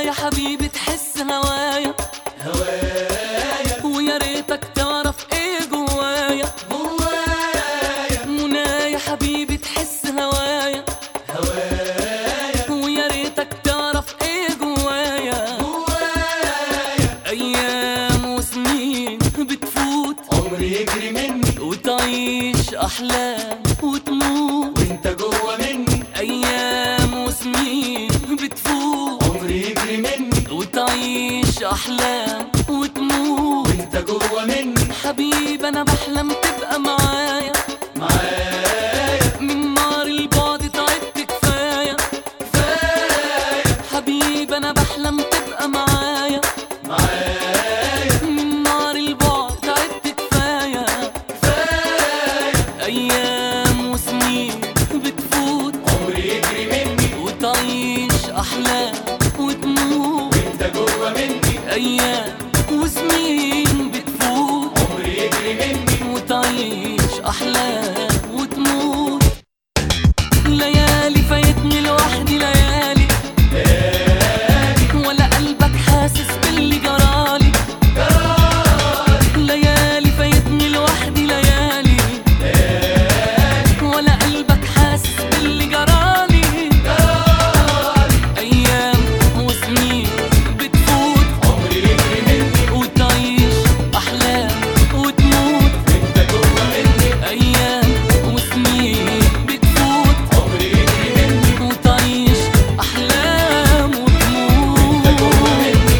يا حبيبي تحس هوايا هوايا ويا ريتك تعرف ايه جوايا جوايا منى يا حبيبي تحس هوايا هوايا ويا ريتك تعرف ايه جوايا جوايا ايام وسنين بتفوت عمري يجري مني وتعيش احلام وتموت وانت جوا مني ايام وسنين بتفوت عمري يجري مني وتعيش احلام وتموت وانت جوا مني حبيبي انا بحلم تبقى معايا معايا من نار البعد تعبت كفايه كفاية حبيبي انا بحلم تبقى معايا معايا من نار البعد تعبت كفايه كفاية ايام وسنين بتفوت عمري يجري مني وتعيش احلام وتموت وانت جوا مني ايام وسنين بتفوت عمري يجري مني وتعيش احلام وتموت ليالي فايتني لوحدي ليالي ولا قلبك حاسس باللي جرالي ليالي فايتني لوحدي ليالي ولا قلبك حاسس باللي جرالي ايام وسنين بتفوت عمري يجري مني وتعيش احلام وتموت وانت جوا مني ايام وسنين بتفوت عمري يجري مني وتعيش احلام وانت جوا وتموت مني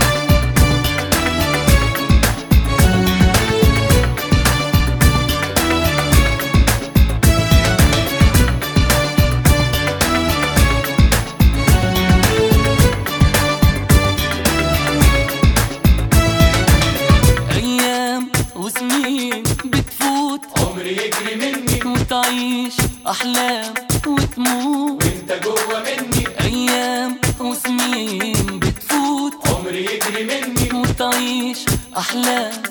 ايام وسنين بتفوت عمري يجري مني وتعيش احلام وتموت وانت جوا مني ايام وسنين بتفوت عمري يجري مني وتعيش احلام